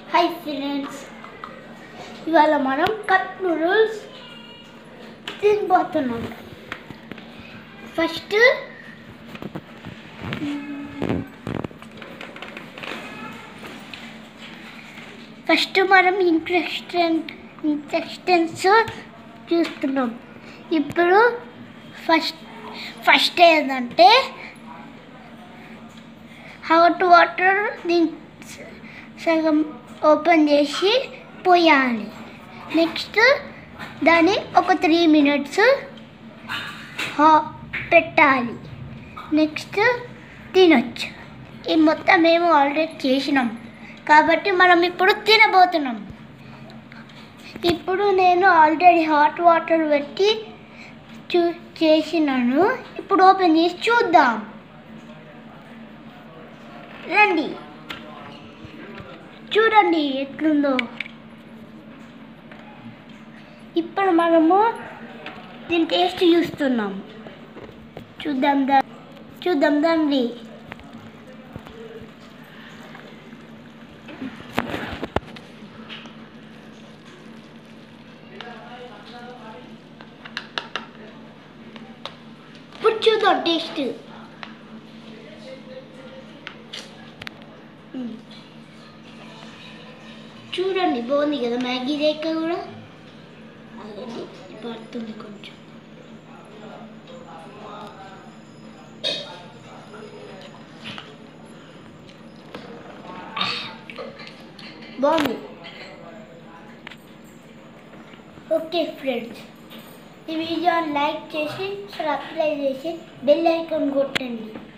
Hi friends ఇవాళ మనం cup noodles తినబోతున్నాం ఫస్ట్ ఫస్ట్ మనం ఇంట్రెస్టెన్ ఇంట్రెస్టెన్స్ చూస్తున్నాం ఇప్పుడు ఫస్ట్ ఫస్ట్ ఏంటంటే హాట్ వాటర్ దీని సగం ఓపెన్ చేసి పోయాలి నెక్స్ట్ దాన్ని ఒక త్రీ మినిట్స్ హా పెట్టాలి నెక్స్ట్ తినొచ్చు ఈ మొత్తం మేము ఆల్రెడీ చేసినాం కాబట్టి మనం ఇప్పుడు తినబోతున్నాం ఇప్పుడు నేను ఆల్రెడీ హాట్ వాటర్ పెట్టి చూ చేసినాను ఇప్పుడు ఓపెన్ చేసి చూద్దాం రండి చూడండి ఎట్లుందో ఇప్పుడు మనము దీని టేస్ట్ చూస్తున్నాం చూద్దాం దా చూద్దాం దాన్ని ఇప్పుడు చూద్దాం టేస్ట్ మ్మ్. చూడండి బాగుంది కదా మ్యాగీ రేఖ కూడా అదండి పడుతుంది కొంచెం బాగుంది ఓకే ఫ్రెండ్స్ ఈ వీడియో లైక్ చేసి సబ్స్క్రైబ్ చేసి బెల్ ఐకాన్ కొట్టండి